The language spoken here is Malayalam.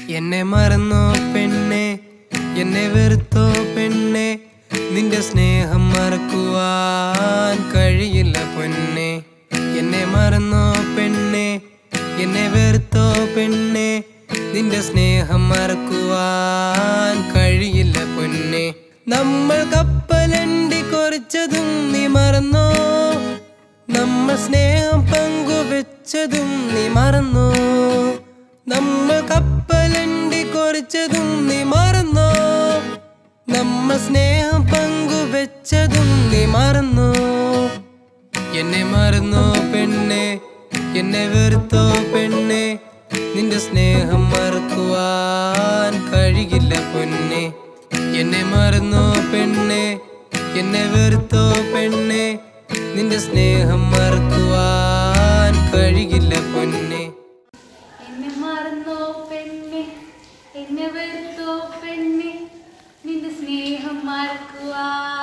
എന്നെ മറന്നോ പെണ്ണെ എന്നെ വെറുത്തോ പെണ്ണെ നിന്റെ സ്നേഹം മറക്കുവാൻ കഴിയില്ല പൊന്നെ എന്നെ മറന്നോ പെണ്ണെ എന്നെ വെറുത്തോ പെണ്ണെ നിന്റെ സ്നേഹം മറക്കുവാൻ കഴിയില്ല പൊന്നെ നമ്മൾ കപ്പലണ്ടി കുറിച്ചതും നീ മറന്നോ നമ്മൾ സ്നേഹം പങ്കുവെച്ചതും നീ മറന്നോ നമ്മൾ കപ്പലണ്ടി കുറിച്ചതും നീ മറന്നോ നമ്മൾ സ്നേഹം പങ്കുവെച്ചതും നീ മറന്നോ എന്നെ മറന്നോ പെണ്ണെ എന്നെ വെറുത്തോ പെണ്ണെ നിന്റെ സ്നേഹം മറക്കുവാൻ കഴിയില്ല പൊന്നെ എന്നെ മറന്നോ പെണ്ണെ എന്നെ വെറുത്തോ പെണ്ണെ നിന്റെ സ്നേഹം മറക്കുവാൻ കഴിയില്ല പൊന്നെ എന്നെ മറന്നോ പെണ്ണെ എന്നെ വെറുത്തോ പെണ്ണെ നിന്റെ സ്നേഹം മറക്കുവാൻ